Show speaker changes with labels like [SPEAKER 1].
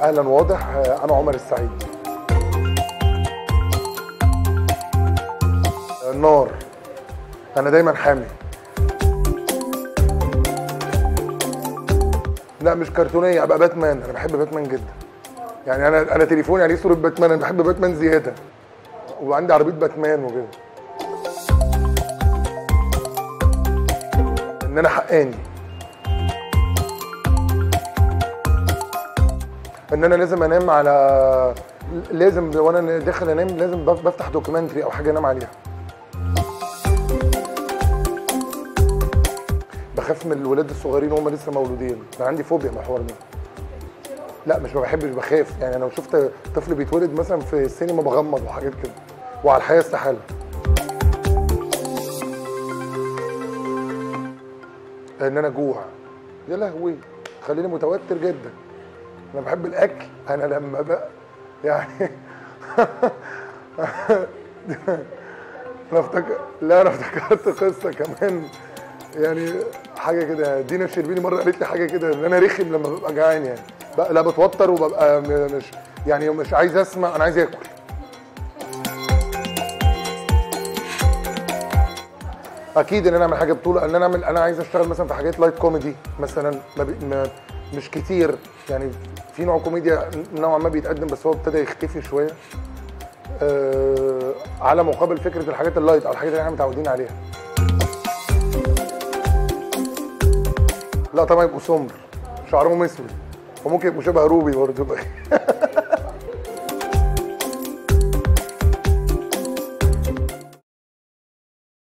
[SPEAKER 1] اهلا واضح آه، انا عمر السعيد النار انا دايما حامي لا مش كرتونيه ابقى باتمان انا بحب باتمان جدا يعني انا انا تليفوني عليه صوره باتمان انا بحب باتمان زياده وعندي عربيه باتمان وكده ان انا حقاني ان انا لازم انام على لازم وانا داخل انام لازم بف- بفتح دوكيومنتري او حاجه انام عليها بخاف من الولاد الصغيرين وهم لسه مولودين انا عندي فوبيا من الحوار ده لا مش ما بحبش بخاف يعني انا لو شفت طفل بيتولد مثلا في السينما بغمض وحاجات كده وعلى الحياه استحاله ان انا جوع يا لهوي خليني متوتر جدا انا بحب الاكل انا لما بقى يعني انا افتكر لا انا افتكرت قصه كمان يعني حاجه كده دينا الشربيني مره قالت لي حاجه كده ان انا رخم لما ببقى جعان يعني بقى لا بتوتر وببقى م- مش يعني مش عايز اسمع انا عايز اكل اكيد ان انا اعمل حاجه بطوله ان انا اعمل انا عايز اشتغل مثلا في حاجات لايت كوميدي مثلا ما بي ما مش كتير يعني في نوع كوميديا نوعا ما بيتقدم بس هو ابتدى يختفي شويه آه على مقابل فكره الحاجات اللايت او الحاجات اللي احنا متعودين عليها لا طبعا يبقوا سمر شعرهم اسود وممكن يبقوا شبه روبي برضه